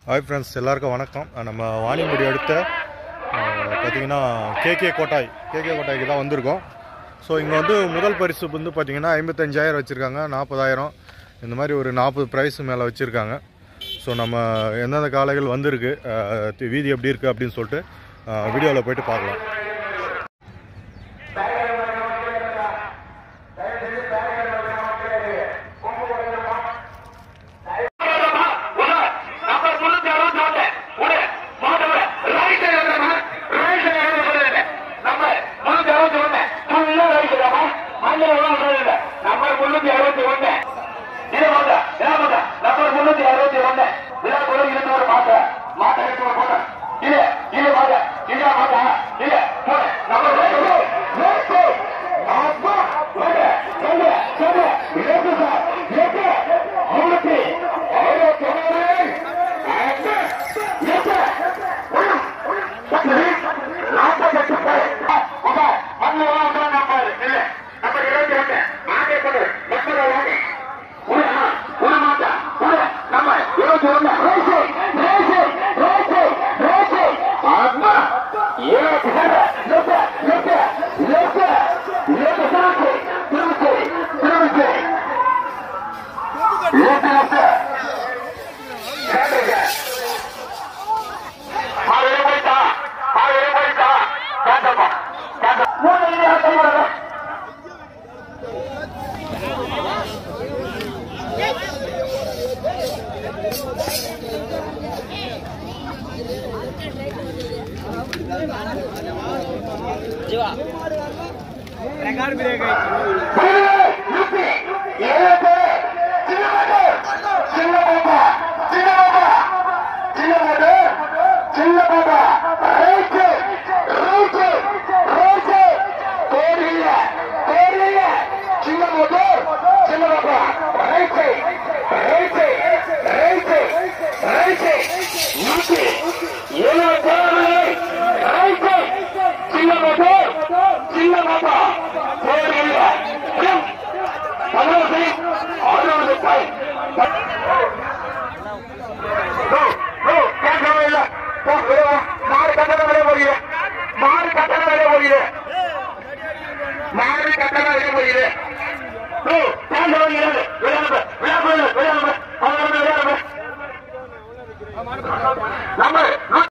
hi friends எல்லாருக்கும் வணக்கம் நம்ம வாணிமுடி அடுத்த பார்த்தீங்கன்னா கேகே கோட்டாய் கேகே கோட்டாய்க்கு தான் வந்திருக்கோம் ஸோ இங்கே வந்து முதல் பரிசு வந்து பார்த்தீங்கன்னா ஐம்பத்தஞ்சாயிரம் வச்சுருக்காங்க நாற்பதாயிரம் இந்த மாதிரி ஒரு நாற்பது ப்ரைஸ் மேலே வச்சுருக்காங்க ஸோ நம்ம எந்தெந்த காளைகள் வந்திருக்கு அஹ், தி- வீதி எப்படி இருக்குது அப்படின்னு சொல்லிட்டு வீடியோவில் போயிட்டு பார்க்கலாம் நம்பர் முன்னூத்தி அறுபத்தி ஒண்ணு உடு மாட்டவர ரைட் எழுதுறமா ரைட் எழுதுறது நம்பர் முன்னூத்தி அறுபத்தி ஒண்ணு ஃபுல்லா ரைட் எழுதுறமா மஞ்சள் எவ்வளவு சொல்லுங்க நம்பர் முன்னூத்தி அறுபத்தி ஒண்ணு இது மாட்டா என்ன மாட்டா நம்பர் முன்னூத்தி அறுபத்தி ஒண்ணு விழா கூட இருந்து ஒரு மாட்ட மாட்ட எடுத்து ஒரு போட்ட இல்ல இல்ல மாட்ட இல்ல மாட்டா இல்ல போட நம்பர் அப்பா போட சொல்ல சொல்ல இருக்கு சார் இருக்கு முன்னூத்தி அறுபத்தி ஒண்ணு மாடு போயிட்டா மாடு போயிட்டா கேட்டப்பா கேட்ட மூணு இல்லை மாறு கட்டண விலை போகிறேன் மாறு கட்டண விலை போகிறேன் மாறு கட்டண விலை போகிறேன் பேச வருகிறது விளையாடு